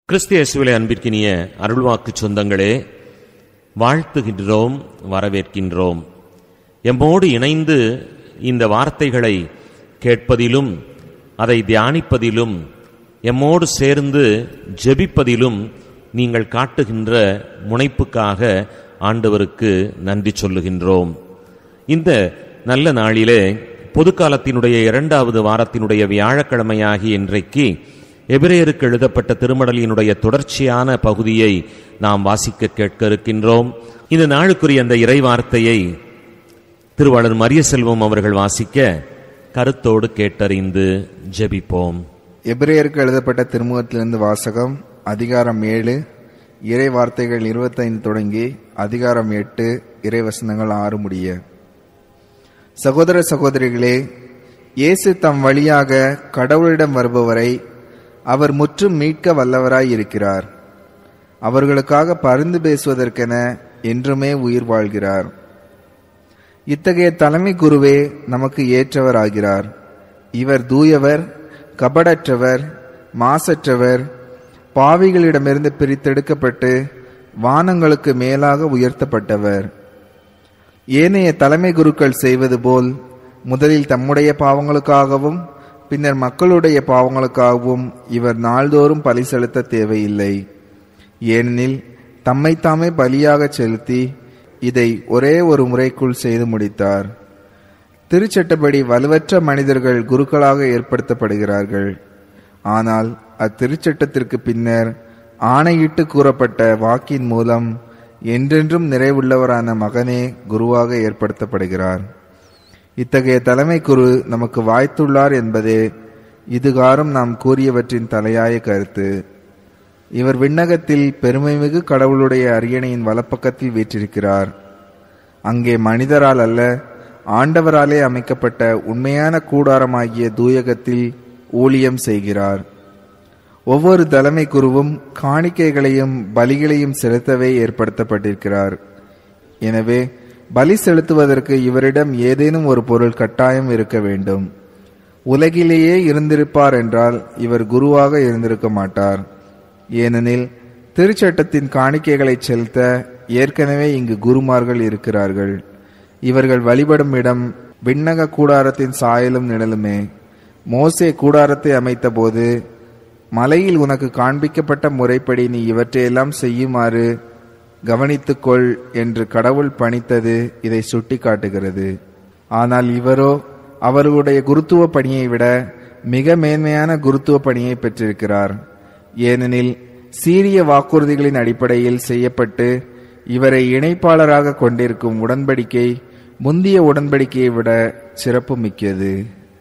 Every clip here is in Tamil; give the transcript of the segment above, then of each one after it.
கிறிஸ்து இயேசுவிலே அன்பிற்கினிய அருள்வாக்கு சொந்தங்களே வாழ்த்துகின்றோம் வரவேற்கின்றோம் எம்மோடு இணைந்து இந்த வார்த்தைகளை கேட்பதிலும் அதை தியானிப்பதிலும் எம்மோடு சேர்ந்து ஜெபிப்பதிலும் நீங்கள் காட்டுகின்ற முனைப்புக்காக ஆண்டவருக்கு நன்றி சொல்லுகின்றோம் இந்த நல்ல நாளிலே பொதுக்காலத்தினுடைய இரண்டாவது வாரத்தினுடைய வியாழக்கிழமையாகிய இன்றைக்கு எபிரேயருக்கு எழுதப்பட்ட திருமடலினுடைய தொடர்ச்சியான பகுதியை நாம் வாசிக்க கேட்க இருக்கின்றோம் இந்த நாளுக்குரிய அந்த இறை வார்த்தையை திருவாளர் மரிய செல்வம் அவர்கள் வாசிக்க கருத்தோடு கேட்டறிந்து ஜெபிப்போம் எபிரேயருக்கு எழுதப்பட்ட திருமுகத்திலிருந்து வாசகம் அதிகாரம் ஏழு இறை வார்த்தைகள் இருபத்தைந்து தொடங்கி அதிகாரம் எட்டு இறை வசனங்கள் ஆறு முடிய சகோதர சகோதரிகளே இயேசு தம் வழியாக கடவுளிடம் வருபவரை அவர் முற்றும் மீட்க வல்லவராய் இருக்கிறார் அவர்களுக்காக பரிந்து பேசுவதற்கென என்றுமே உயிர் வாழ்கிறார் இத்தகைய தலைமை குருவே நமக்கு ஏற்றவராகிறார் இவர் தூயவர் கபடற்றவர் மாசற்றவர் பாவிகளிடமிருந்து பிரித்தெடுக்கப்பட்டு வானங்களுக்கு மேலாக உயர்த்தப்பட்டவர் ஏனைய தலைமை குருக்கள் செய்வது போல் முதலில் தம்முடைய பாவங்களுக்காகவும் பின்னர் மக்களுடைய பாவங்களுக்காகவும் இவர் நாள்தோறும் பலி செலுத்த தேவையில்லை ஏனெனில் தம்மைத்தாமே பலியாக செலுத்தி இதை ஒரே ஒரு முறைக்குள் செய்து முடித்தார் திருச்சட்டப்படி வலுவற்ற மனிதர்கள் குருக்களாக ஏற்படுத்தப்படுகிறார்கள் ஆனால் அத்திருச்சட்டத்திற்கு பின்னர் ஆணையிட்டு கூறப்பட்ட வாக்கின் மூலம் என்றென்றும் நிறைவுள்ளவரான மகனே குருவாக ஏற்படுத்தப்படுகிறார் இத்தகைய தலைமை குரு நமக்கு வாய்த்துள்ளார் என்பதே இதுகாரும் நாம் கூறியவற்றின் தலையாய கருத்து இவர் விண்ணகத்தில் பெருமைமிகு கடவுளுடைய அரியணையின் வலப்பக்கத்தில் வீற்றிருக்கிறார் அங்கே மனிதரால் அல்ல ஆண்டவராலே அமைக்கப்பட்ட உண்மையான கூடாரமாகிய தூயகத்தில் ஊழியம் செய்கிறார் ஒவ்வொரு தலைமை குருவும் காணிக்கைகளையும் பலிகளையும் செலுத்தவே ஏற்படுத்தப்பட்டிருக்கிறார் எனவே பலி செலுத்துவதற்கு இவரிடம் ஏதேனும் ஒரு பொருள் கட்டாயம் இருக்க வேண்டும் உலகிலேயே இருந்திருப்பார் என்றால் இவர் குருவாக இருந்திருக்க மாட்டார் ஏனெனில் திருச்சட்டத்தின் காணிக்கைகளை செலுத்த ஏற்கனவே இங்கு குருமார்கள் இருக்கிறார்கள் இவர்கள் வழிபடும் இடம் விண்ணக கூடாரத்தின் சாயலும் நிழலுமே மோசே கூடாரத்தை அமைத்தபோது மலையில் உனக்கு காண்பிக்கப்பட்ட முறைப்படி நீ இவற்றையெல்லாம் செய்யுமாறு கவனித்துக்கொள் என்று கடவுள் பணித்தது இதை சுட்டி காட்டுகிறது ஆனால் இவரோ அவர்களுடைய குருத்துவ பணியை விட மிக மேன்மையான குருத்துவ பணியை பெற்றிருக்கிறார் ஏனெனில் சீரிய வாக்குறுதிகளின் அடிப்படையில் செய்யப்பட்டு இவரை இணைப்பாளராக கொண்டிருக்கும் உடன்படிக்கை முந்திய உடன்படிக்கையை விட சிறப்பு மிக்கது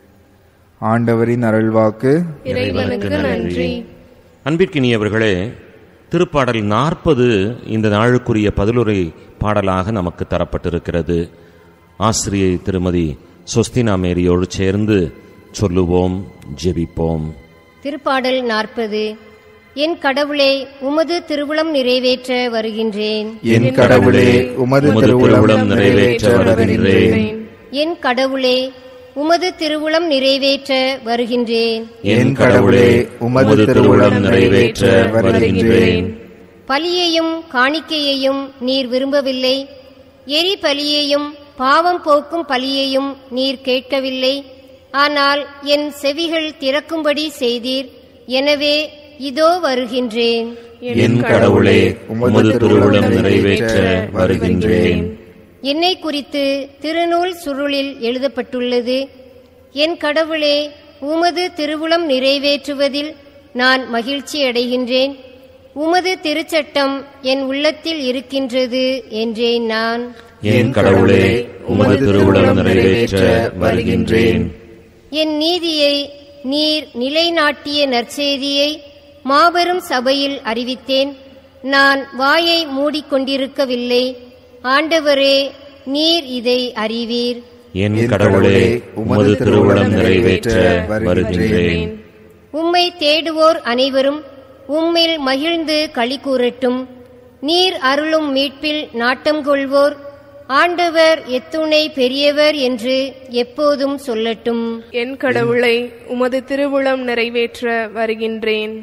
ஆண்டவரின் அருள்வாக்கு இறைவனுக்கு நன்றி அன்பிற்கினியவர்களே திருப்பாடல் நாற்பது இந்த நாளுக்குரிய பதிலுரை பாடலாக நமக்கு தரப்பட்டிருக்கிறது ஆசிரியை திருமதி சொஸ்தினா மேரியோடு சேர்ந்து சொல்லுவோம் ஜெபிப்போம் திருப்பாடல் நாற்பது என் கடவுளே உமது திருவுளம் நிறைவேற்ற வருகின்றேன் என் கடவுளே உமது உமது திருவுளம் நிறைவேற்ற வருகின்றேன் என் கடவுளே உமது திருவுளம் நிறைவேற்ற வருகின்றேன் என் கடவுளே உமது திருவுளம் நிறைவேற்ற வருகின்றேன் பலியையும் காணிக்கையையும் நீர் விரும்பவில்லை எரி பலியையும் பாவம் போக்கும் பலியையும் நீர் கேட்கவில்லை ஆனால் என் செவிகள் திறக்கும்படி செய்தீர் எனவே இதோ வருகின்றேன் என் கடவுளே உமது திருவுளம் நிறைவேற்ற வருகின்றேன் என்னை குறித்து திருநூல் சுருளில் எழுதப்பட்டுள்ளது என் கடவுளே உமது திருவுளம் நிறைவேற்றுவதில் நான் மகிழ்ச்சி அடைகின்றேன் உமது திருச்சட்டம் என் உள்ளத்தில் இருக்கின்றது என்றேன் நான் என் கடவுளே உமது திருவுளம் நிறைவேற்ற வருகின்றேன் என் நீதியை நீர் நிலைநாட்டிய நற்செய்தியை மாபெரும் சபையில் அறிவித்தேன் நான் வாயை மூடிக்கொண்டிருக்கவில்லை ஆண்டவரே நீர் இதை அறிவீர் என் கடவுளே உமது திருவுளம் நிறைவேற்ற வருகின்றேன் உம்மை தேடுவோர் அனைவரும் உம்மில் மகிழ்ந்து களி கூறட்டும் நீர் அருளும் மீட்பில் நாட்டம் கொள்வோர் ஆண்டவர் எத்துணை பெரியவர் என்று எப்போதும் சொல்லட்டும் என் கடவுளை உமது திருவுளம் நிறைவேற்ற வருகின்றேன்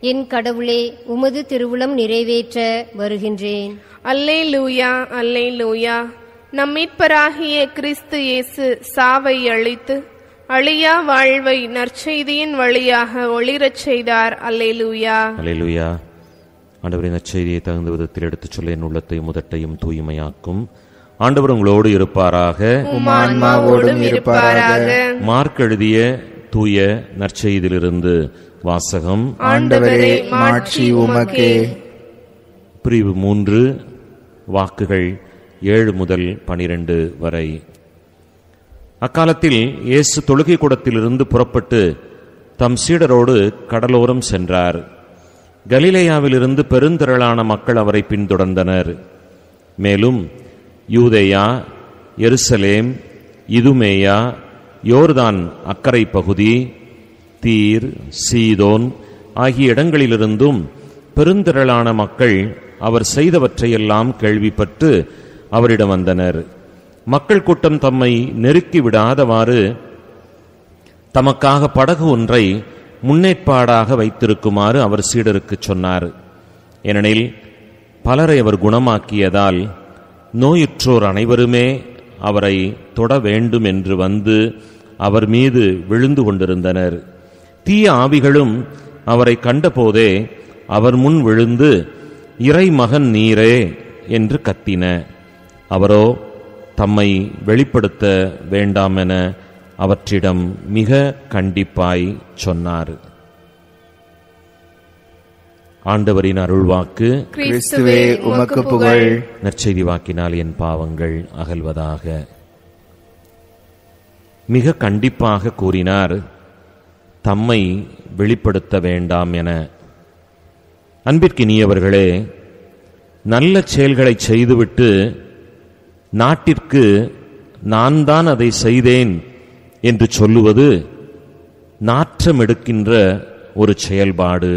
என் கடவுளே உமது திருவுளம் நிறைவேற்ற வருகின்றேன் அல்லே லூயா அல்லே லூயா நம் மீட்பராகிய கிறிஸ்து இயேசு சாவை அழித்து அழியா வாழ்வை நற்செய்தியின் வழியாக ஒளிரச் செய்தார் அல்லே லூயா அல்லேலூயா ஆண்டவரின் நற்செய்தியை தகுந்த விதத்தில் எடுத்துச் சொல்ல என் உள்ளத்தையும் முதட்டையும் தூய்மையாக்கும் ஆண்டவர் உங்களோடு இருப்பாராக உம் ஆன்மாவோடும் இருப்பாராக மார்க் எழுதிய தூய நற்செய்தியிலிருந்து வாசகம் ஆண்டவரே மாட்சி உமக்கே பிரிவு மூன்று வாக்குகள் ஏழு முதல் பனிரெண்டு வரை அக்காலத்தில் இயேசு தொழுகை கூடத்திலிருந்து புறப்பட்டு தம் சீடரோடு கடலோரம் சென்றார் கலிலேயாவிலிருந்து பெருந்திரளான மக்கள் அவரை பின்தொடர்ந்தனர் மேலும் யூதேயா எருசலேம் இதுமேயா யோர்தான் அக்கரை பகுதி தீர் சீதோன் ஆகிய இடங்களிலிருந்தும் பெருந்திரளான மக்கள் அவர் செய்தவற்றையெல்லாம் கேள்விப்பட்டு அவரிடம் வந்தனர் மக்கள் கூட்டம் தம்மை நெருக்கி விடாதவாறு தமக்காக படகு ஒன்றை முன்னேற்பாடாக வைத்திருக்குமாறு அவர் சீடருக்குச் சொன்னார் ஏனெனில் பலரை அவர் குணமாக்கியதால் நோயுற்றோர் அனைவருமே அவரை தொட வேண்டும் என்று வந்து அவர் மீது விழுந்து கொண்டிருந்தனர் தீய ஆவிகளும் அவரை கண்டபோதே அவர் முன் விழுந்து இறைமகன் நீரே என்று கத்தின அவரோ தம்மை வெளிப்படுத்த வேண்டாமென அவற்றிடம் மிக கண்டிப்பாய் சொன்னார் ஆண்டவரின் அருள்வாக்கு கிறிஸ்துவே உமக்கு புகழ் நற்செய்தி வாக்கினால் என் பாவங்கள் அகல்வதாக மிக கண்டிப்பாக கூறினார் தம்மை வெளிப்படுத்த வேண்டாம் என அன்பிற்கினியவர்களே நல்ல செயல்களை செய்துவிட்டு நாட்டிற்கு நான் தான் அதை செய்தேன் என்று சொல்லுவது நாற்றம் எடுக்கின்ற ஒரு செயல்பாடு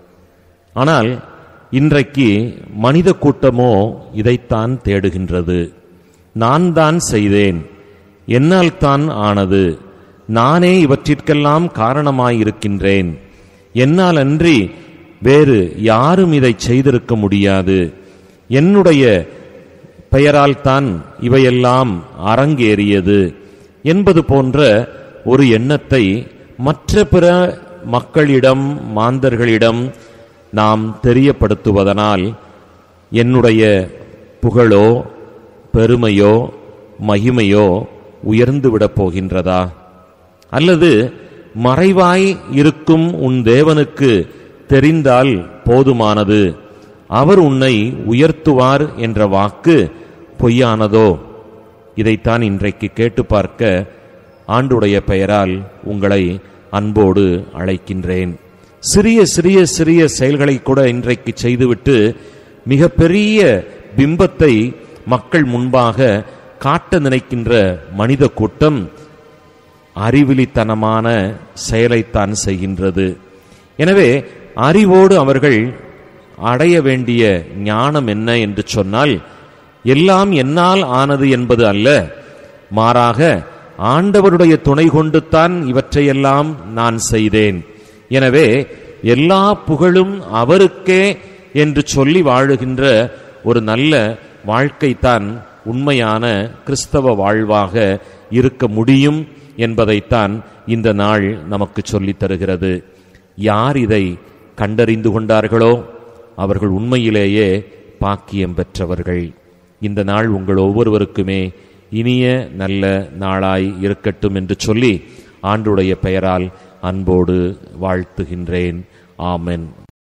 ஆனால் இன்றைக்கு மனித கூட்டமோ இதைத்தான் தேடுகின்றது நான் தான் செய்தேன் என்னால் தான் ஆனது நானே இவற்றிற்கெல்லாம் காரணமாயிருக்கின்றேன் என்னால் அன்றி வேறு யாரும் இதை செய்திருக்க முடியாது என்னுடைய பெயரால் தான் இவையெல்லாம் அரங்கேறியது என்பது போன்ற ஒரு எண்ணத்தை மற்ற பிற மக்களிடம் மாந்தர்களிடம் நாம் தெரியப்படுத்துவதனால் என்னுடைய புகழோ பெருமையோ மகிமையோ உயர்ந்துவிடப் போகின்றதா அல்லது மறைவாய் இருக்கும் உன் தேவனுக்கு தெரிந்தால் போதுமானது அவர் உன்னை உயர்த்துவார் என்ற வாக்கு பொய்யானதோ இதைத்தான் இன்றைக்கு கேட்டு பார்க்க ஆண்டுடைய பெயரால் உங்களை அன்போடு அழைக்கின்றேன் சிறிய சிறிய சிறிய செயல்களை கூட இன்றைக்கு செய்துவிட்டு மிகப்பெரிய பிம்பத்தை மக்கள் முன்பாக காட்ட நினைக்கின்ற மனித கூட்டம் அறிவிலித்தனமான செயலைத்தான் செய்கின்றது எனவே அறிவோடு அவர்கள் அடைய வேண்டிய ஞானம் என்ன என்று சொன்னால் எல்லாம் என்னால் ஆனது என்பது அல்ல மாறாக ஆண்டவருடைய துணை கொண்டுத்தான் இவற்றையெல்லாம் நான் செய்தேன் எனவே எல்லா புகழும் அவருக்கே என்று சொல்லி வாழுகின்ற ஒரு நல்ல வாழ்க்கைத்தான் உண்மையான கிறிஸ்தவ வாழ்வாக இருக்க முடியும் என்பதைத்தான் இந்த நாள் நமக்கு சொல்லித் தருகிறது யார் இதை கண்டறிந்து கொண்டார்களோ அவர்கள் உண்மையிலேயே பாக்கியம் பெற்றவர்கள் இந்த நாள் உங்கள் ஒவ்வொருவருக்குமே இனிய நல்ல நாளாய் இருக்கட்டும் என்று சொல்லி ஆண்டுடைய பெயரால் அன்போடு வாழ்த்துகின்றேன் ஆமென்